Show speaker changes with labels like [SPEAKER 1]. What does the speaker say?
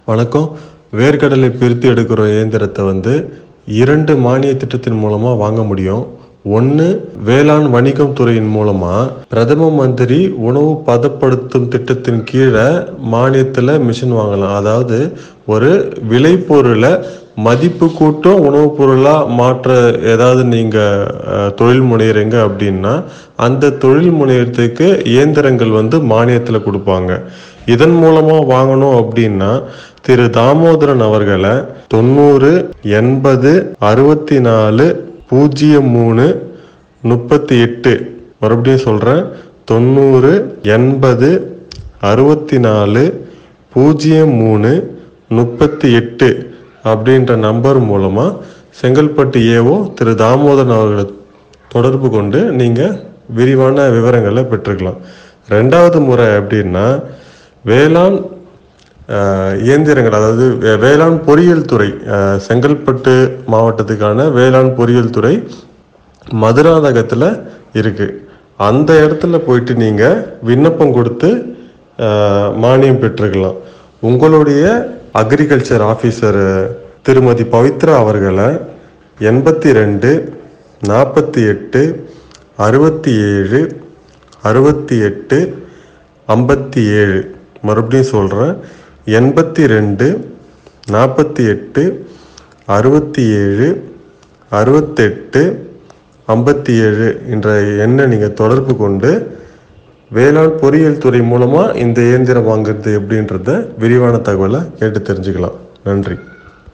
[SPEAKER 1] வணக்கம் வேர்க்கடலை பிரித்து எடுக்கிற இயந்திரத்தை வந்து இரண்டு மானிய திட்டத்தின் மூலமாக வாங்க முடியும் ஒன்று வேளாண் வணிகம் துறையின் மூலமாக பிரதம மந்திரி உணவு பதப்படுத்தும் திட்டத்தின் கீழே மானியத்தில் மிஷின் வாங்கலாம் அதாவது ஒரு விளைபொருளை மதிப்பு கூட்டும் உணவுப் பொருளாக மாற்ற ஏதாவது நீங்கள் தொழில் முனைகிறீங்க அப்படின்னா அந்த தொழில் முனையத்துக்கு இயந்திரங்கள் வந்து மானியத்தில் கொடுப்பாங்க இதன் மூலமாக வாங்கணும் அப்படின்னா திரு தாமோதரன் அவர்களை தொண்ணூறு எண்பது அறுபத்தி நாலு பூஜ்ஜியம் மூணு முப்பத்தி எட்டு மறுபடியும் சொல்கிறேன் தொண்ணூறு எண்பது அறுபத்தி நாலு பூஜ்ஜியம் மூணு முப்பத்தி எட்டு அப்படின்ற நம்பர் மூலமாக செங்கல்பட்டு ஏஓ திரு தாமோதரன் அவர்களை தொடர்பு கொண்டு நீங்கள் விரிவான விவரங்களை பெற்றுக்கலாம் ரெண்டாவது முறை அப்படின்னா வேளாண் அஹ், இயந்திரங்கள் அதாவது வே- வேளாண் பொறியியல் துறை அஹ், செங்கல்பட்டு மாவட்டத்துக்கான வேளாண் பொறியியல் துறை மதுராந்தகத்தில் இருக்குது அந்த இடத்துல போயிட்டு நீங்கள் விண்ணப்பம் கொடுத்து அஹ், மானியம் பெற்றுக்கலாம் உங்களுடைய அக்ரிகல்ச்சர் ஆஃபீஸர் திருமதி பவித்ரா அவர்களை எண்பத்தி ரெண்டு நாற்பத்தி எட்டு அறுபத்தி ஏழு அறுபத்தி எட்டு ஐம்பத்தி ஏழு மறுபடியும் சொல்கிறேன் எண்பத்தி ரெண்டு நாற்பத்தி எட்டு அறுபத்தி ஏழு அறுபத்தெட்டு ஐம்பத்தி ஏழு என்ற எண்ணை நீங்கள் தொடர்பு கொண்டு வேளாண் பொறியியல் துறை மூலமாக இந்த இயந்திரம் வாங்குறது எப்படின்றத விரிவான தகவலை கேட்டு தெரிஞ்சுக்கலாம் நன்றி